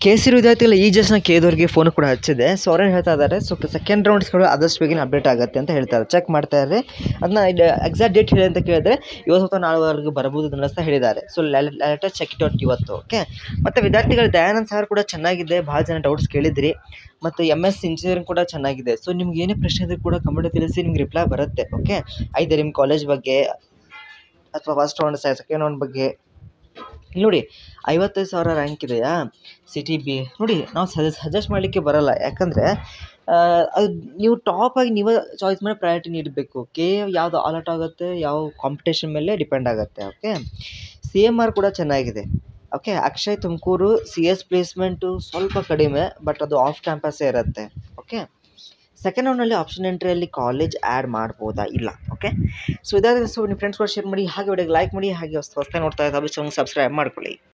K C ವಿದ್ಯಾರ್ಥಿಗಳು ಈ ಜಸ್ಟ್ನ ಕೇದವ್ರಿಗೆ phone ಕೂಡ ಹಚ್ಚಿದೆ ಸೊ ಅವ್ರೇನು ಹೇಳ್ತಾ ಇದ್ದಾರೆ ಸೊ ಸೆಕೆಂಡ್ ರೌಂಡ್ಸ್ಗಳು ಆದಷ್ಟು ಬೇಗನೆ ಅಪ್ಡೇಟ್ ಆಗುತ್ತೆ ಅಂತ ಹೇಳ್ತಾರೆ ಚೆಕ್ ಮಾಡ್ತಾ ಇರ್ರಿ ಅದನ್ನ ಎಕ್ಸಾಕ್ಟ್ ಡೇಟ್ ಹೇಳಿ ಅಂತ ಕೇಳಿದ್ರೆ ಇವತ್ತು ಅಥವಾ ನಾಳೆವರೆಗೂ ಬರಬಹುದು ಅಂತ ಹೇಳಿದ್ದಾರೆ so letter check it out ಇವತ್ತು ಓಕೆ ಮತ್ತು ವಿದ್ಯಾರ್ಥಿಗಳು ದಯಾನಂದ್ ಸರ್ ಕೂಡ ಚೆನ್ನಾಗಿದೆ ಭಾಳ ಜನ ಡೌಟ್ಸ್ ಕೇಳಿದ್ರಿ ಮತ್ತು ಎಮ್ ಎಸ್ ಇಂಜಿನಿಯರಿಂಗ್ ಕೂಡ ಚೆನ್ನಾಗಿದೆ ಸೊ ನಿಮ್ಗೆ ಏನೇ ಪ್ರಶ್ನೆ ಇದ್ರೂ ಕೂಡ ಕಮೆಂಟ್ ತಿಳಿಸಿ ನಿಮ್ಗೆ ರಿಪ್ಲೈ ಬರುತ್ತೆ ಓಕೆ ಐದು ನಿಮ್ಮ ಕಾಲೇಜ್ ಬಗ್ಗೆ ಅಥವಾ ಫಸ್ಟ್ ರೌಂಡ್ ಸೆಕೆಂಡ್ ರೌಂಡ್ ಬಗ್ಗೆ ಇಲ್ಲಿ ನೋಡಿ ಐವತ್ತೈದು ಸಾವಿರ ರ್ಯಾಂಕ್ ಇದೆಯಾ ಸಿಟಿ ಬಿ ನೋಡಿ ನಾವು ಸಜೆಸ್ಟ್ ಸಜೆಸ್ಟ್ ಮಾಡಲಿಕ್ಕೆ ಬರಲ್ಲ ಯಾಕಂದರೆ ಅದು ನೀವು ಟಾಪಾಗಿ ನೀವೇ ಚಾಯ್ಸ್ ಮಾಡಿ ಪ್ರಯಾರಿಟಿ ನೀಡಬೇಕು ಕೆ ಯಾವುದು ಆಲೌಟ್ ಆಗುತ್ತೆ ಯಾವ ಕಾಂಪಿಟೇಷನ್ ಮೇಲೆ ಡಿಪೆಂಡ್ ಆಗುತ್ತೆ ಓಕೆ ಸಿ ಎಮ್ ಆರ್ ಕೂಡ ಚೆನ್ನಾಗಿದೆ okay Akshay Tumakuru C S placement ಸ್ವಲ್ಪ ಕಡಿಮೆ ಬಟ್ ಅದು ಆಫ್ ಕ್ಯಾಂಪಸ್ಸೇ ಇರುತ್ತೆ ಓಕೆ ಸೆಕೆಂಡ್ ರೌಂಡ್ನಲ್ಲಿ ಆಪ್ಷನ್ ಎಂಟ್ರಿಯಲ್ಲಿ ಕಾಲೇಜ್ ಆ್ಯಡ್ ಮಾಡ್ಬೋದಾ ಇಲ್ಲ ಓಕೆ ಸೊ ಇದಾದರೆ ಸೊ ನಿಮ್ಮ ಫ್ರೆಂಡ್ಸ್ ಕೂಡ ಶೇರ್ ಮಾಡಿ ಹಾಗೆ ವಿಡಿಯೋಗೆ ಲೈಕ್ ಮಾಡಿ ಹಾಗೆ ಹೊಸ ಹೊಸ ನೋಡ್ತಾ ಇದ್ದ ಸಬ್ಸ್ಕ್ರೈಬ್ ಮಾಡ್ಕೊಳ್ಳಿ